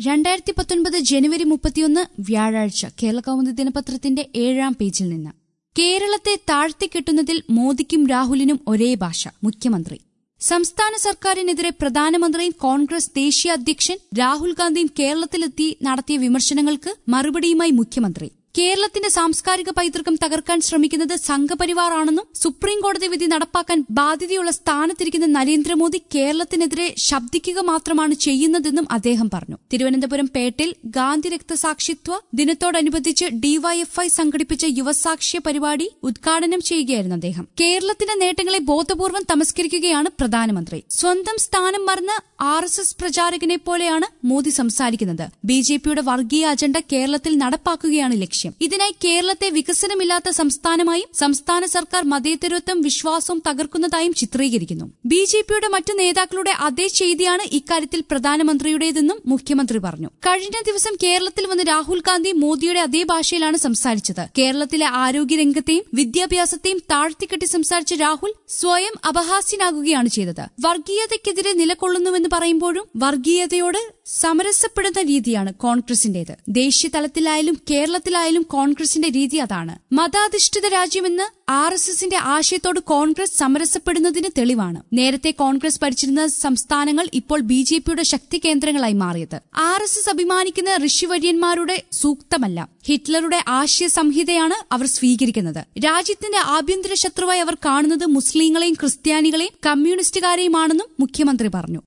രണ്ടായിരത്തി പത്തൊൻപത് ജനുവരി മുപ്പത്തിയൊന്ന് വ്യാഴാഴ്ച കേരളകൗമുദി ദിനപത്രത്തിന്റെ ഏഴാം പേജിൽ നിന്ന് കേരളത്തെ താഴ്ത്തിക്കെട്ടുന്നതിൽ മോദിക്കും രാഹുലിനും ഒരേ ഭാഷ മുഖ്യമന്ത്രി സംസ്ഥാന സർക്കാരിനെതിരെ പ്രധാനമന്ത്രിയും കോൺഗ്രസ് ദേശീയ അധ്യക്ഷൻ രാഹുൽ ഗാന്ധിയും കേരളത്തിലെത്തി നടത്തിയ വിമർശനങ്ങൾക്ക് മറുപടിയുമായി മുഖ്യമന്ത്രി കേരളത്തിന്റെ സാംസ്കാരിക പൈതൃകം തകർക്കാൻ ശ്രമിക്കുന്നത് സംഘപരിവാർ ആണെന്നും സുപ്രീം കോടതി വിധി നടപ്പാക്കാൻ ബാധ്യതയുള്ള സ്ഥാനത്തിരിക്കുന്ന നരേന്ദ്രമോദി കേരളത്തിനെതിരെ ശബ്ദിക്കുക മാത്രമാണ് ചെയ്യുന്നതെന്നും അദ്ദേഹം പറഞ്ഞു തിരുവനന്തപുരം പേട്ടിൽ ഗാന്ധി രക്തസാക്ഷിത്വ ദിനത്തോടനുബന്ധിച്ച് ഡിവൈഎഫ്ഐ സംഘടിപ്പിച്ച യുവസാക്ഷ്യ പരിപാടി ഉദ്ഘാടനം ചെയ്യുകയായിരുന്നു അദ്ദേഹം കേരളത്തിന്റെ നേട്ടങ്ങളെ ബോധപൂർവം തമസ്കരിക്കുകയാണ് പ്രധാനമന്ത്രി സ്വന്തം സ്ഥാനം മറന്ന് ആർ എസ് എസ് പ്രചാരകനെ പോലെയാണ് മോദി സംസാരിക്കുന്നത് ബി ജെ പിയുടെ വർഗീയ അജണ്ട കേരളത്തിൽ നടപ്പാക്കുകയാണ് ലക്ഷ്യം ഇതിനായി കേരളത്തെ വികസനമില്ലാത്ത സംസ്ഥാനമായും സംസ്ഥാന സർക്കാർ മതേതരത്വം വിശ്വാസവും തകർക്കുന്നതായും ചിത്രീകരിക്കുന്നു ബി ജെ പിയുടെ മറ്റു നേതാക്കളുടെ അതേ ചെയ്തിയാണ് ഇക്കാര്യത്തിൽ പ്രധാനമന്ത്രിയുടേതെന്നും മുഖ്യമന്ത്രി പറഞ്ഞു കഴിഞ്ഞ ദിവസം കേരളത്തിൽ വന്ന് രാഹുൽ ഗാന്ധി മോദിയുടെ അതേ ഭാഷയിലാണ് സംസാരിച്ചത് കേരളത്തിലെ ആരോഗ്യരംഗത്തെയും വിദ്യാഭ്യാസത്തെയും താഴ്ത്തിക്കെട്ടി സംസാരിച്ച രാഹുൽ സ്വയം അപഹാസ്യനാകുകയാണ് ചെയ്തത് വർഗീയതയ്ക്കെതിരെ നിലകൊള്ളുന്നുവെന്ന് പറയുമ്പോഴും വർഗീയതയോട് സമരസപ്പെടുന്ന രീതിയാണ് കോൺഗ്രസിന്റേത് ദേശീയ തലത്തിലായാലും കേരളത്തിലായാലും കോൺഗ്രസിന്റെ രീതി അതാണ് മതാധിഷ്ഠിത രാജ്യമെന്ന് ആർ എസ് എസിന്റെ ആശയത്തോട് കോൺഗ്രസ് സമരസപ്പെടുന്നതിന് തെളിവാണ് നേരത്തെ കോൺഗ്രസ് ഭരിച്ചിരുന്ന സംസ്ഥാനങ്ങൾ ഇപ്പോൾ ബി ജെ പിയുടെ ശക്തി കേന്ദ്രങ്ങളായി മാറിയത് ആർ എസ് എസ് അഭിമാനിക്കുന്ന ഋഷിവര്യന്മാരുടെ സൂക്തമല്ല ഹിറ്റ്ലറുടെ ആശയ സംഹിതയാണ് അവർ സ്വീകരിക്കുന്നത് രാജ്യത്തിന്റെ ആഭ്യന്തര ശത്രുവായി അവർ കാണുന്നത് മുസ്ലിങ്ങളെയും ക്രിസ്ത്യാനികളെയും കമ്മ്യൂണിസ്റ്റുകാരെയുമാണെന്നും മുഖ്യമന്ത്രി പറഞ്ഞു